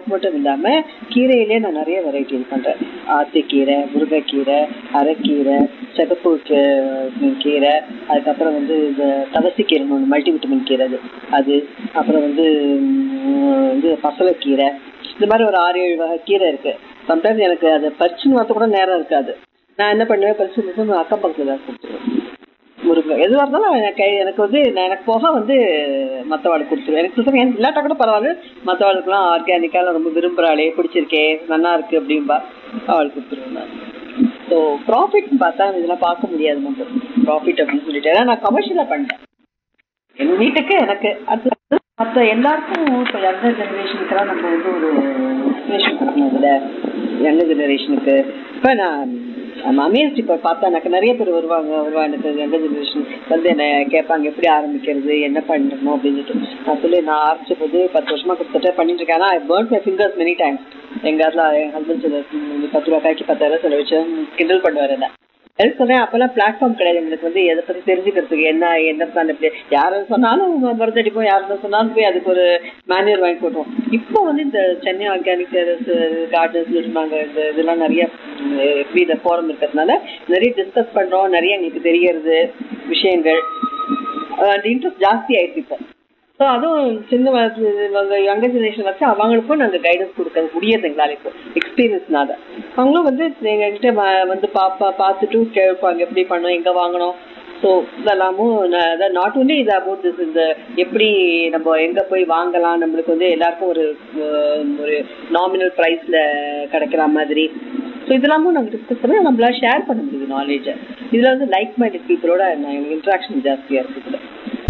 Soap மட்டும் இல்லாம கீரையிலே நான் நிறைய வெரைட்டி பண்றேன் ஆத்திக்கீரை முருங்கைக்கீரை அரைக்கீரை சிகப்பு கீ- கீரை அதுக்கப்புறம் வந்து இந்த தவசிக்கீரைன்னு ஒன்று மல்டிவிட்டமின் கீரை அது அது அப்புறம் வந்து ம், இது பசலைக்கீரை இந்த மாதிரி ஒரு ஆறு ஏழு வகை கீரை இருக்கு சம்டைம்ஸ் எனக்கு அதை பறிச்சுன்னு வரது கூட நேரம் இருக்காது நான் என்ன பண்ணுவேன் பறிச்சு கொடுத்து அக்கம் பக்கத்துல தான் கொடுத்துருவேன் முருங்கை எதுவாக இருந்தாலும் எனக்கு எனக்கு வந்து நான் எனக்கு போக வந்து மற்றவாளுக்கு கொடுத்துருவேன் எனக்கு சுத்தம் எனக்கு இல்லாட்டா கூட பரவாயில்ல மற்றவாளுக்குலாம் ஆர்கானிக்காக ரொம்ப விரும்புகிறாளே பிடிச்சிருக்கே நல்லா இருக்கு அப்படின்பா அவளுக்கு கொடுத்துருவேன் நான் ஸோ ப்ராஃபிட் பார்த்தா இதெல்லாம் பார்க்க முடியாது நம்ம ப்ராஃபிட் அப்படின்னு சொல்லிட்டு ஏன்னா நான் கமர்ஷியலாக பண்ணிட்டேன் என் வீட்டுக்கு எனக்கு அது மற்ற எல்லாருக்கும் இப்போ யங்கர் ஜெனரேஷனுக்கெல்லாம் நம்ம வந்து ஒரு இன்ஸ்பிரேஷன் கொடுக்கணும் இதில் யங்கர் ஜெனரேஷனுக்கு இப்போ நான் அமேஸ்ட் இப்போ பார்த்தா எனக்கு நிறைய பேர் வருவாங்க வருவாங்க எனக்கு யங்கர் ஜெனரேஷன் வந்து என்ன கேட்பாங்க எப்படி ஆரம்பிக்கிறது என்ன பண்ணணும் அப்படின்னு சொல்லிட்டு நான் சொல்லி நான் ஆரம்பிச்சது பத்து வருஷமா கிட்டத்தட்ட பண்ணிட்டு இருக்கேன் ஆனால் I burn my fingers many times எங்க அதில் என் ஹஸ்பண்ட் சில பத்து ரூபா காய்க்கு பத்தாயிரம் செலவு வச்சு கிண்டல் பண்ணுவார் என்ன எதுக்கு சொன்னேன் அப்பெல்லாம் பிளாட்ஃபார்ம் கிடையாது எங்களுக்கு வந்து எதை பத்தி தெரிஞ்சுக்கிறதுக்கு என்ன என்ன பிளான் எப்படி யாரும் சொன்னாலும் மருந்து அடிப்போம் யாரும் சொன்னாலும் போய் அதுக்கு ஒரு மேனுவல் வாங்கி போட்டுருவோம் இப்போ வந்து இந்த சென்னை ஆர்கானிக் கார்டன்ஸ் இருந்தாங்க இந்த இதெல்லாம் நிறைய உம், எப்படி இந்த ஃபோரம் இருக்கிறதுனால நிறைய டிஸ்கஸ் பண்றோம் நிறைய எங்களுக்கு தெரியறது விஷயங்கள் அந்த இன்ட்ரெஸ்ட் ஜாஸ்தி ஆயிடுச்சு இப்போ ஸோ அதுவும் சின்ன வயசு யங்கர் ஜெனரேஷன் வச்சு அவங்களுக்கும் நாங்கள் கைடன்ஸ் கொடுக்க முடியாது எங்களால் இப்போ எக்ஸ்பீரியன்ஸ்னால அவங்களும் வந்து எங்ககிட்ட வ- வந்து பாப்பா பார்த்துட்டு கேட்பாங்க எப்படி பண்ணணும் எங்கே வாங்கணும் ஸோ இதெல்லாமும் நாட் ஒன்லி இது அபவுட் திஸ் இந்த எப்படி நம்ம எங்கே போய் வாங்கலாம் நம்மளுக்கு வந்து எல்லாருக்கும் ஒரு அஹ், ஒரு நாமினல் ப்ரைஸில் கிடைக்கிற மாதிரி ஸோ இதெல்லாமும் நாங்கள் டிஸ்கஸ் பண்ணி நம்மளால ஷேர் பண்ண முடியுது நாலேஜை இதில் வந்து லைக் மைண்டட் பீப்புளோட எனக்கு இன்ட்ராக்ஷன் ஜாஸ்தியாக இருக்குது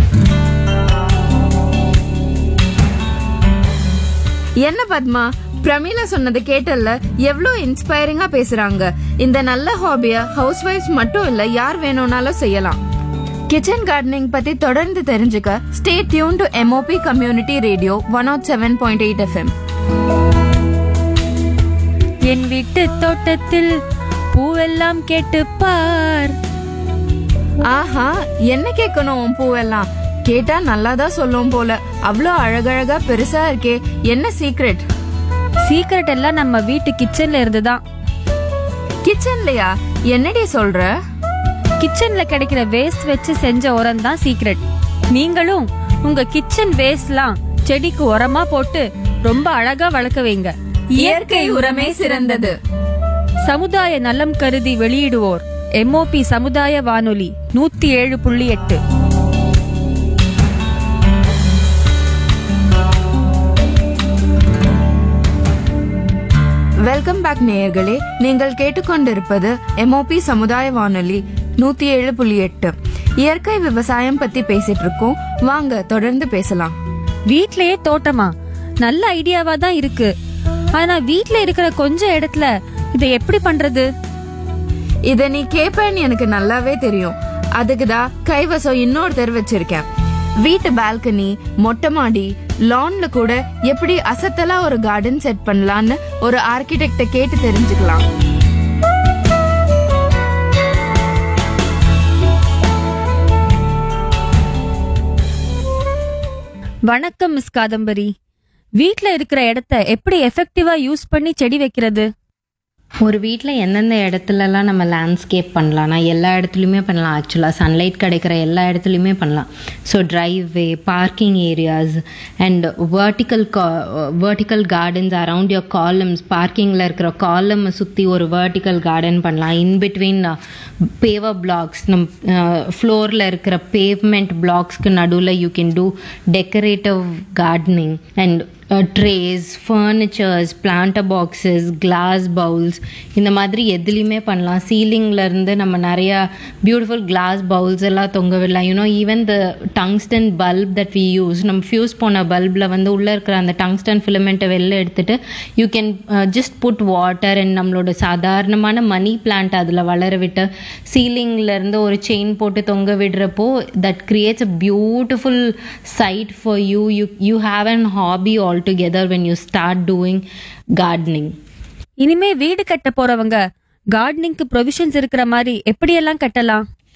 என்ன பத்மா பிரமீளா சொன்னதை கேட்டல்ல எவ்வளோ இன்ஸ்பைரிங்கா பேசுறாங்க இந்த நல்ல ஹாபிய ஹவுஸ் ஒய்ஃப்ஸ் மட்டும் இல்ல யார் வேணும்னாலும் செய்யலாம் கிச்சன் கார்டனிங் பத்தி தொடர்ந்து தெரிஞ்சுக்க stay tune to MOP community radio one not seven point eight FM என் வீட்டு தோட்டத்தில் பூவெல்லாம் கேட்டு பார் ஆஹா என்ன கேட்கணும் உன் பூவெல்லாம் கேட்டா நல்லாதான் சொல்லும் போல அவ்வளோ அழகழகா பெருசா இருக்கே என்ன சீக்ரெட் சீக்ரெட் எல்லாம் நம்ம வீட்டு கிச்சன்ல இருந்து தான் கிச்சன்லயா என்னடி சொல்ற கிச்சன்ல கிடைக்கிற வேஸ்ட் வச்சு செஞ்ச உரம் தான் சீக்ரெட் நீங்களும் உங்க கிச்சன் வேஸ்ட்லாம் செடிக்கு உரமா போட்டு ரொம்ப அழகா வளர்க்க வைங்க இயற்கை உரமே சிறந்தது சமுதாய நலம் கருதி வெளியிடுவோர் எம்ஓபி சமுதாய வானொலி நூத்தி ஏழு புள்ளி எட்டு வெல்கம் பேக் நேயர்களே நீங்கள் கேட்டுக்கொண்டிருப்பது எம்ஓபி சமுதாய வானொலி நூத்தி ஏழு புள்ளி எட்டு இயற்கை விவசாயம் பத்தி பேசிட்டு இருக்கோம் வாங்க தொடர்ந்து பேசலாம் வீட்லயே தோட்டமா நல்ல ஐடியாவா தான் இருக்கு ஆனா வீட்ல இருக்கிற கொஞ்ச இடத்துல இதை எப்படி பண்றது இத நீ கேப்பேன்னு எனக்கு நல்லாவே தெரியும் அதுக்குதான் கைவசம் இன்னொருத்தர் வச்சிருக்கேன் வீட்டு பால்கனி மொட்டை மாடி லான்ல கூட எப்படி அசத்தலா ஒரு கார்டன் செட் பண்ணலான்னு ஒரு ஆர்கிடெக்ட கேட்டு தெரிஞ்சுக்கலாம் வணக்கம் மிஸ் காதம்பரி வீட்ல இருக்கிற இடத்த எப்படி எஃபெக்டிவா யூஸ் பண்ணி செடி வைக்கிறது ஒரு வீட்டில் எந்தெந்த இடத்துலலாம் நம்ம லேண்ட்ஸ்கேப் பண்ணலாம்னா எல்லா இடத்துலையுமே பண்ணலாம் ஆக்சுவலாக சன்லைட் கிடைக்கிற எல்லா இடத்துலையுமே பண்ணலாம் so driveway parking areas and vertical vertical gardens around your columns பார்க்கிங்கில் இருக்கிற காலம் சுற்றி ஒரு வேர்ட்டிக்கல் கார்டன் பண்ணலாம் இன் பிட்வீன் பேவர் பிளாக்ஸ் நம் ஃப்ளோரில் இருக்கிற பேவ்மெண்ட் பிளாக்ஸ்க்கு நடுவில் you can do decorative gardening and trays furnitures planter boxes glass bowls இந்த மாதிரி எதுலேயுமே பண்ணலாம் சீலிங்ல இருந்து நம்ம நிறையா பியூட்டிஃபுல் கிளாஸ் பவுல்ஸ் எல்லாம் தொங்க விடலாம் you know even the tungsten bulb that we use நம்ம ஃபியூஸ் போன பல்பில் வந்து உள்ளே இருக்கிற அந்த டங்ஸ்டன் ஃபிலமெண்ட்டை வெளில எடுத்துட்டு you can just put water and நம்மளோட சாதாரணமான மணி பிளான்ட் அதில் வளர விட்டு சீலிங்ல இருந்து ஒரு செயின் போட்டு தொங்க விடுறப்போ that creates a beautiful sight for you you you have an hobby all together when you start doing gardening இனிமே வீடு கட்ட போறவங்க கார்டனிங்க்கு ப்ரொவிஷன்ஸ் இருக்கிற மாதிரி எப்படியெல்லாம் கட்டலாம்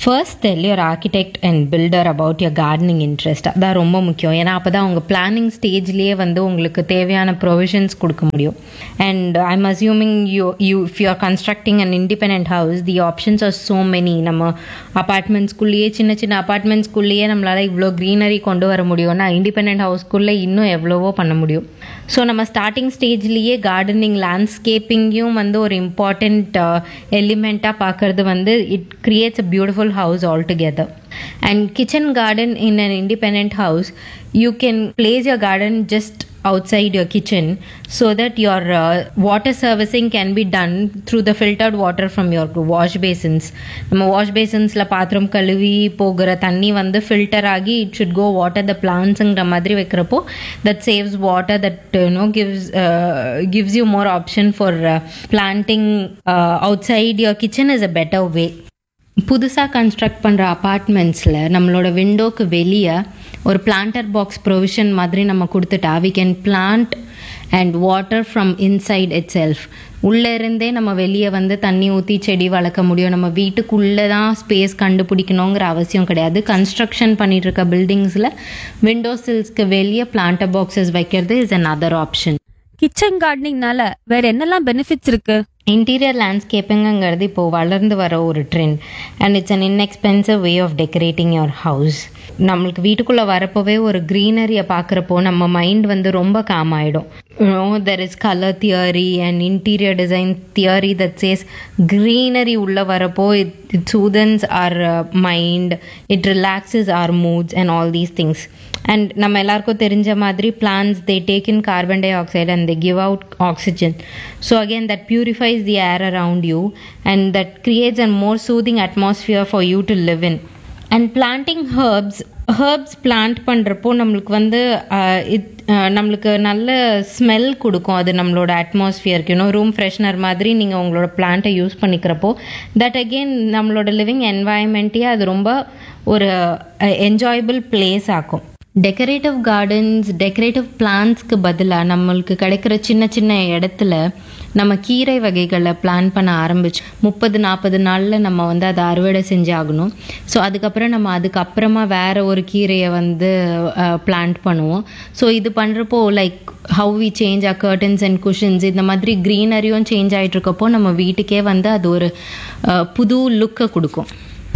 first tell your architect and builder about your gardening interest அதான் ரொம்ப முக்கியம் ஏன்னா அப்போ தான் உங்கள் பிளானிங் ஸ்டேஜ்லேயே வந்து உங்களுக்கு தேவையான ப்ரொவிஷன்ஸ் கொடுக்க முடியும் and I am assuming you you if you are constructing an independent house the options are so many நம்ம அப்பார்ட்மெண்ட்ஸ்குள்ளேயே சின்ன சின்ன அப்பார்ட்மெண்ட்ஸ்குள்ளேயே நம்மளால் இவ்வளோ க்ரீனரி கொண்டு வர முடியும்னா இண்டிபெண்ட் ஹவுஸ்க்குள்ளே இன்னும் எவ்வளவோ பண்ண முடியும் ஸோ நம்ம ஸ்டார்டிங் ஸ்டேஜ்லேயே கார்டனிங் லேண்ட்ஸ்கேப்பிங்கையும் வந்து ஒரு இம்பார்ட்டண்ட் எலிமெண்ட்டாக பார்க்கறது வந்து it creates a beautiful house altogether. And kitchen garden in an independent house, you can place your garden just outside your kitchen so that your uh, water servicing can be done through the filtered water from your wash basins நம்ம wash பேசின்ஸில் பாத்திரம் கழுவி போகிற தண்ணி வந்து filter ஆகி it should go water the பிளான்ஸுங்கிற மாதிரி வைக்கிறப்போ that saves water that no gives gives you more option for planting outside your kitchen is a better way புதுசாக கன்ஸ்ட்ரக்ட் பண்ணுற அப்பார்ட்மெண்ட்ஸில் நம்மளோட விண்டோக்கு வெளியே ஒரு பிளான்டர் பாக்ஸ் ப்ரொவிஷன் மாதிரி நம்ம கொடுத்துட்டா we can plant and water from inside itself உள்ளே இருந்தே நம்ம வெளியே வந்து தண்ணி ஊற்றி செடி வளர்க்க முடியும் நம்ம வீட்டுக்குள்ளே தான் ஸ்பேஸ் கண்டுபிடிக்கணுங்கிற அவசியம் கிடையாது கன்ஸ்ட்ரக்ஷன் பண்ணிட்டு இருக்க பில்டிங்ஸில் விண்டோ சில்ஸ்க்கு வெளியே பிளான்டர் பாக்ஸஸ் வைக்கிறது is another option kitchen கார்டனிங்னால வேற என்னெல்லாம் பெனிஃபிட்ஸ் இருக்கு இன்டீரியர் லேண்ட்ஸ்கேப்பிங்கிறது இப்போ வளர்ந்து வர ஒரு trend and it's an inexpensive way of decorating your house நம்மளுக்கு வீட்டுக்குள்ளே வரப்போவே ஒரு க்ரீனரியை பார்க்குறப்போ நம்ம மைண்ட் வந்து ரொம்ப காம் ஆகிடும் there is colour theory and interior design theory that says greenery உள்ளே வரப்போ it it soothens our mind it relaxes our moods and all these things and நம்ம எல்லாருக்கும் தெரிஞ்ச மாதிரி plants they take in carbon dioxide and they give out oxygen so again that purifies the air around you and that creates and more soothing atmosphere for you to live in and planting herbs herbs plant பண்ணுறப்போ நம்மளுக்கு வந்து it நம்மளுக்கு நல்ல smell கொடுக்கும் அது நம்மளோட அட்மாஸ்ஃபியருக்கு இன்னும் room freshener மாதிரி நீங்கள் உங்களோட பிளான்ட்டை யூஸ் பண்ணிக்கிறப்போ தட் அகெயின் நம்மளோட லிவிங் என்வாயன்மெண்ட்டையே அது ரொம்ப ஒரு என்ஜாயபிள் பிளேஸ் ஆக்கும் டெக்கரேட்டிவ் கார்டன்ஸ் டெக்கரேட்டிவ் பிளான்ஸ்க்கு பதிலாக நம்மளுக்கு கிடைக்கிற சின்ன சின்ன இடத்துல நம்ம கீரை வகைகளை பிளான் பண்ண ஆரம்பிச்சு முப்பது நாற்பது நாளில் நம்ம வந்து அதை அறுவடை செஞ்சாகணும் ஸோ அதுக்கப்புறம் நம்ம அதுக்கப்புறமா வேற ஒரு கீரையை வந்து பிளான்ட் பண்ணுவோம் ஸோ இது பண்ணுறப்போ like how we change a curtains and cushions இந்த மாதிரி க்ரீனரியும் சேஞ்ச் ஆகிட்டு இருக்கப்போ நம்ம வீட்டுக்கே வந்து அது ஒரு அஹ், புது லுக்கை கொடுக்கும்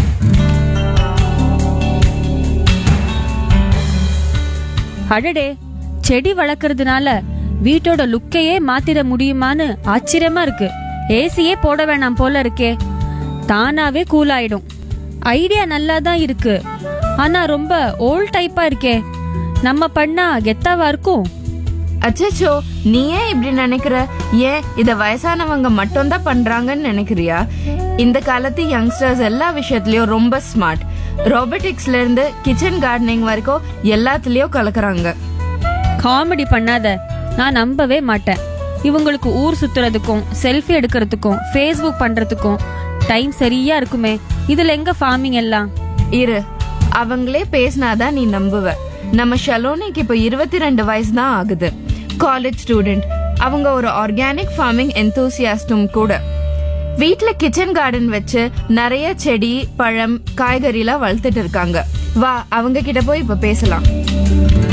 அடடே செடி வளர்க்கறதுனால வீட்டோட லுக்கையே மாத்திட முடியுமான்னு ஆச்சரியமா இருக்கு ஏசியே போட வேணாம் போல இருக்கே தானாவே கூல் ஆயிடும் ஐடியா நல்லா தான் இருக்கு ஆனா ரொம்ப ஓல்ட் டைப்பா இருக்கே நம்ம பண்ணா கெத்தாவா இருக்கும் அச்சச்சோ நீ ஏன் இப்படி நினைக்கிற ஏன் இத வயசானவங்க மட்டும் தான் பண்றாங்கன்னு நினைக்கிறியா இந்த காலத்து யங்ஸ்டர்ஸ் எல்லா விஷயத்துலயும் ரொம்ப ஸ்மார்ட் ரோபோட்டிக்ஸ்ல இருந்து கிச்சன் கார்டனிங் வரைக்கும் எல்லாத்துலயும் கலக்குறாங்க காமெடி பண்ணாத நான் நம்பவே மாட்டேன் இவங்களுக்கு ஊர் சுத்துறதுக்கும் செல்ஃபி எடுக்கிறதுக்கும் ஃபேஸ்புக் பண்றதுக்கும் டைம் சரியா இருக்குமே இதுல எங்க ஃபார்மிங் எல்லாம் இரு அவங்களே பேசினாதான் நீ நம்புவ நம்ம ஷலோனிக்கு இப்போ இருபத்தி ரெண்டு வயசு தான் ஆகுது காலேஜ் ஸ்டூடெண்ட் அவங்க ஒரு ஆர்கானிக் ஃபார்மிங் எந்தூசியாஸ்டும் கூட வீட்ல கிச்சன் கார்டன் வச்சு நிறைய செடி பழம் காய்கறிலாம் வளர்த்துட்டு இருக்காங்க வா அவங்க கிட்ட போய் இப்ப பேசலாம்